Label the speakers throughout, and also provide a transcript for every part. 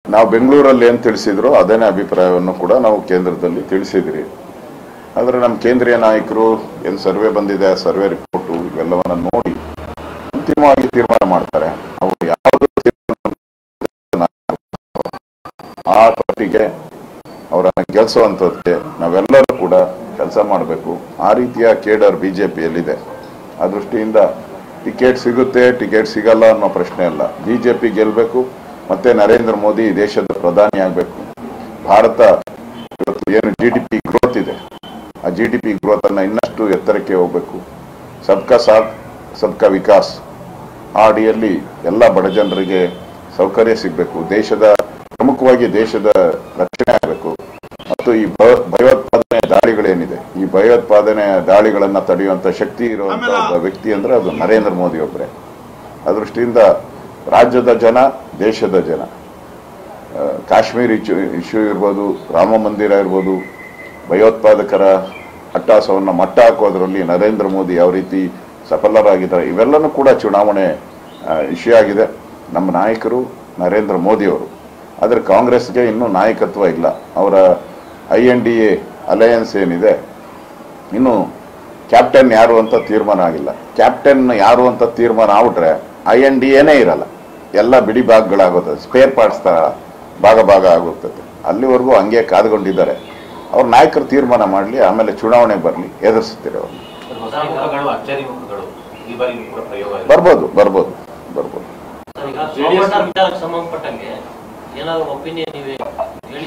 Speaker 1: ನಾವು ಬೆಂಗಳೂರಲ್ಲಿ ಏನು ತಿಳಿಸಿದ್ರು ಅದೇನೇ ಅಭಿಪ್ರಾಯವನ್ನು ಕೂಡ ನಾವು ಕೇಂದ್ರದಲ್ಲಿ ತಿಳಿಸಿದ್ರಿ ಆದರೆ ನಮ್ಮ ಕೇಂದ್ರೀಯ ನಾಯಕರು ಏನು ಸರ್ವೆ ಬಂದಿದೆ ಆ ಸರ್ವೆ ರಿಪೋರ್ಟು ಇವೆಲ್ಲವನ್ನ ನೋಡಿ ಅಂತಿಮವಾಗಿ ತೀರ್ಮಾನ ಮಾಡ್ತಾರೆ ಅವರು ಯಾವುದು ತೀರ್ಮಾನ ಆ ಪಟ್ಟಿಗೆ ಅವರನ್ನು ಗೆಲ್ಲಿಸುವಂಥದ್ದಕ್ಕೆ ನಾವೆಲ್ಲರೂ ಕೂಡ ಕೆಲಸ ಮಾಡಬೇಕು ಆ ರೀತಿಯ ಕೇಡರ್ ಬಿ ಜೆ ಪಿಯಲ್ಲಿದೆ ಆ ದೃಷ್ಟಿಯಿಂದ ಟಿಕೆಟ್ ಸಿಗುತ್ತೆ ಟಿಕೆಟ್ ಸಿಗಲ್ಲ ಅನ್ನೋ ಪ್ರಶ್ನೆ ಅಲ್ಲ ಬಿ ಜೆ ಪಿ ಗೆಲ್ಲಬೇಕು ಮತ್ತೆ ನರೇಂದ್ರ ಮೋದಿ ಈ ದೇಶದ ಪ್ರಧಾನಿ ಆಗಬೇಕು ಭಾರತ ಇವತ್ತು ಏನು ಜಿ ಡಿ ಪಿ ಗ್ರೋತ್ ಇದೆ ಆ ಜಿ ಡಿ ಪಿ ಗ್ರೋತ್ ಅನ್ನ ಇನ್ನಷ್ಟು ಎತ್ತರಕ್ಕೆ ಹೋಗಬೇಕು ಸಬ್ಕಾ ಸಾಥ್ ಸಬ್ಕಾ ವಿಕಾಸ್ ಆ ಅಡಿಯಲ್ಲಿ ಎಲ್ಲ ಬಡ ಜನರಿಗೆ ಸೌಕರ್ಯ ಸಿಗಬೇಕು ದೇಶದ ಪ್ರಮುಖವಾಗಿ ದೇಶದ ರಕ್ಷಣೆ ಆಗಬೇಕು ಮತ್ತು ಈ ಭ- ಭಯೋತ್ಪಾದನೆ ದಾಳಿಗಳೇನಿದೆ ಈ ಭಯೋತ್ಪಾದನೆ ದಾಳಿಗಳನ್ನ ತಡೆಯುವಂತ ಶಕ್ತಿ ಇರುವಂತ ಒಬ್ಬ ವ್ಯಕ್ತಿ ಅಂದ್ರೆ ಅದು ನರೇಂದ್ರ ಮೋದಿ ಒಬ್ಬರೇ ಆ ದೃಷ್ಟಿಯಿಂದ ರಾಜ್ಯದ ಜನ ದೇಶದ ಜನ ಆ, ಕಾಶ್ಮೀರ್ ಇಶ್ಯೂ ಇಶ್ಯೂ ಇರ್ಬೋದು ರಾಮ ಮಂದಿರ ಇರ್ಬೋದು ಭಯೋತ್ಪಾದಕರ ಅಟ್ಟಹಾಸವನ್ನು ಮಟ್ಟ ಹಾಕೋದ್ರಲ್ಲಿ ನರೇಂದ್ರ ಮೋದಿ ಯಾವ ರೀತಿ ಸಫಲರಾಗಿದ್ದಾರೆ ಇವೆಲ್ಲನೂ ಕೂಡ ಚುನಾವಣೆ ಇಶ್ಯೂ ಆಗಿದೆ ನಮ್ಮ ನಾಯಕರು ನರೇಂದ್ರ ಮೋದಿಯವರು ಆದರೆ ಕಾಂಗ್ರೆಸ್ಗೆ ಇನ್ನೂ ನಾಯಕತ್ವ ಇಲ್ಲ ಅವರ I N D A alliance ಏನಿದೆ ಇನ್ನು ಕ್ಯಾಪ್ಟನ್ ಯಾರು ಅಂತ ತೀರ್ಮಾನ ಆಗಿಲ್ಲ ಕ್ಯಾಪ್ಟನ್ ಯಾರು ಅಂತ ತೀರ್ಮಾನ ಆಗ್ಬಿಟ್ರೆ ಐ ಎನ್ ಡಿ ಎನೇ ಇರಲ್ಲ ಎಲ್ಲ ಬಿಡಿ ಭಾಗಗಳಾಗುತ್ತದೆ ಸ್ಪೇರ್ ಪಾರ್ಟ್ಸ್ ತರ ಭಾಗ ಭಾಗ ಆಗುತ್ತದೆ ಅಲ್ಲಿವರೆಗೂ ಹಂಗೆ ಕಾದುಕೊಂಡಿದ್ದಾರೆ ಅವ್ರ ನಾಯಕರು ತೀರ್ಮಾನ ಮಾಡಲಿ ಆಮೇಲೆ ಚುನಾವಣೆ ಬರಲಿ ಎದುರಿಸ್ತೀರಿ ಅವರು
Speaker 2: ಹೊಸ ಮುಖಗಳು ಅಚ್ಚರಿ ಮುಖಗಳು ಈ ಬಾರಿ ಕೂಡ ಪ್ರಯೋಗ ಇದೆ.
Speaker 1: ಬರ್ಬೋದು ಬರ್ಬೋದು ಬರ್ಬೋದು
Speaker 3: ಈಗ ಸೋಮಣ್ಣ ವಿಚಾರಕ್ಕೆ ಸಂಬಂಧಪಟ್ಟಂಗೆ ಏನಾದ್ರು ಒಪಿನಿಯನ್ ನೀವೇ ಹೇಳಿ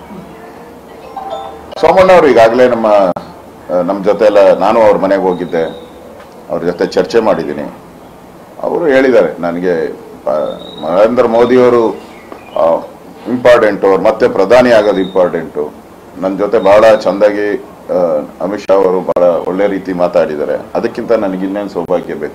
Speaker 1: ಸೋಮಣ್ಣ ಅವರು ಈಗಾಗಲೇ ನಮ್ಮ ಆ, ನಮ್ಮ ಜೊತೆ ಎಲ್ಲ ನಾನು ಅವ್ರ ಮನೆಗೆ ಹೋಗಿದ್ದೆ ಅವ್ರ ಜೊತೆ ಚರ್ಚೆ ಮಾಡಿದ್ದೀನಿ ಅವರು ಹೇಳಿದ್ದಾರೆ ನನಗೆ ಆ, ನರೇಂದ್ರ ಮೋದಿಯವರು ಇಂಪಾರ್ಟೆಂಟು ಅವ್ರು ಮತ್ತೆ ಪ್ರಧಾನಿ ಆಗೋದು ಇಂಪಾರ್ಟೆಂಟು ನನ್ನ ಜೊತೆ ಬಹಳ ಚಂದಾಗಿ ಆ, ಅಮಿತ್ ಶಾ ಅವರು ಬಹಳ ಒಳ್ಳೆ ರೀತಿ ಮಾತಾಡಿದ್ದಾರೆ ಅದಕ್ಕಿಂತ ನನಗೆ ಇನ್ನೇನು ಸೌಭಾಗ್ಯ ಬೇಕು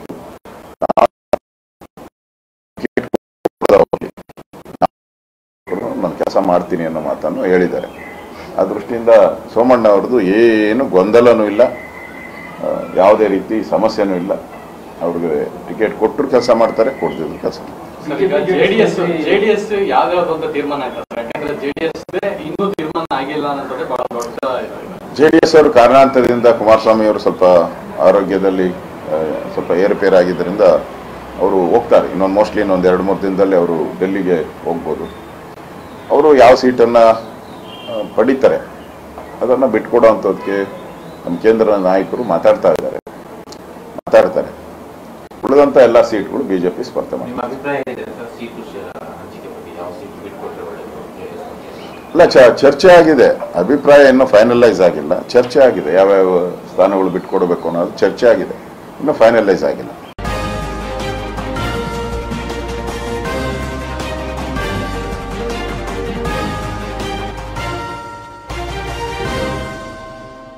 Speaker 1: ನಾನು ಕೆಲಸ ಮಾಡ್ತೀನಿ ಅನ್ನೋ ಮಾತನ್ನು ಹೇಳಿದ್ದಾರೆ ಆ ದೃಷ್ಟಿಯಿಂದ ಸೋಮಣ್ಣ ಅವ್ರದ್ದು ಏನು ಗೊಂದಲನೂ ಇಲ್ಲ ಆ, ಯಾವುದೇ ರೀತಿ ಸಮಸ್ಯೆನೂ ಇಲ್ಲ ಅವ್ರಿಗೆ ಟಿಕೆಟ್ ಕೊಟ್ಟರು ಕೆಲಸ ಮಾಡ್ತಾರೆ ಕೊಡ್ತಿದ್ರು ಕೆಲಸ
Speaker 4: ಸರ್, ಈಗ ಜೆಡಿಎಸ್ ಜೆಡಿಎಸ್ ಯಾವ್ಯಾವ್ದು ಅಂತ ತೀರ್ಮಾನ ಆಯ್ತಲ್ಲ ಯಾಕಂದ್ರೆ ಜೆಡಿಎಸ್ ಇನ್ನೂ ತೀರ್ಮಾನ ಆಗಿಲ್ಲ ಅನ್ನೋದೇ ಬಹಳ ದೊಡ್ಡ ಇದು.
Speaker 1: ಜೆ ಡಿ ಎಸ್ ಅವರು ಕಾರಣಾಂತರದಿಂದ ಕುಮಾರಸ್ವಾಮಿ ಅವರು ಸ್ವಲ್ಪ ಆರೋಗ್ಯದಲ್ಲಿ ಆ, ಸ್ವಲ್ಪ ಏರುಪೇರಾಗಿದ್ದರಿಂದ ಅವರು ಹೋಗ್ತಾರೆ ಇನ್ನೊಂದು ಮೋಸ್ಟ್ಲಿ ಇನ್ನೊಂದು ಎರಡು ಮೂರು ದಿನದಲ್ಲಿ ಅವರು ಡೆಲ್ಲಿಗೆ ಹೋಗ್ಬೋದು ಅವರು ಯಾವ ಸೀಟನ್ನು ಪಡಿತಾರೆ ಅದನ್ನು ಬಿಟ್ಕೊಡೋವಂಥದ್ದಕ್ಕೆ ನಮ್ಮ ಕೇಂದ್ರ ನಾಯಕರು ಮಾತಾಡ್ತಾ ಇದ್ದಾರೆ ಮಾತಾಡ್ತಾರೆ ಉಳಿದಂಥ ಎಲ್ಲ ಸೀಟ್ಗಳು ಬಿಜೆಪಿ ಸ್ಪರ್ಧೆ ಮಾಡಿ
Speaker 2: ನಿಮ್ಮ ಅಭಿಪ್ರಾಯ ಏನಿದೆ ಸರ್ ಸೀಟು ಶೇ- ಹಂಚಿಕೆ ಬಗ್ಗೆ ಯಾವ ಸೀಟು ಬಿಟ್ಕೊಟ್ರೆ ಒಳ್ಳೆಯದು JDS ಬಗ್ಗೆ?
Speaker 1: ಇಲ್ಲ ಚ ಚರ್ಚೆ ಆಗಿದೆ ಅಭಿಪ್ರಾಯ ಇನ್ನೂ ಫೈನಲೈಸ್ ಆಗಿಲ್ಲ ಚರ್ಚೆ ಆಗಿದೆ ಯಾವ್ಯಾವ ಸ್ಥಾನಗಳು ಬಿಟ್ಕೊಡ್ಬೇಕು ಅನ್ನೋದು ಚರ್ಚೆ ಆಗಿದೆ ಇನ್ನೂ ಫೈನಲೈಸ್ ಆಗಿಲ್ಲ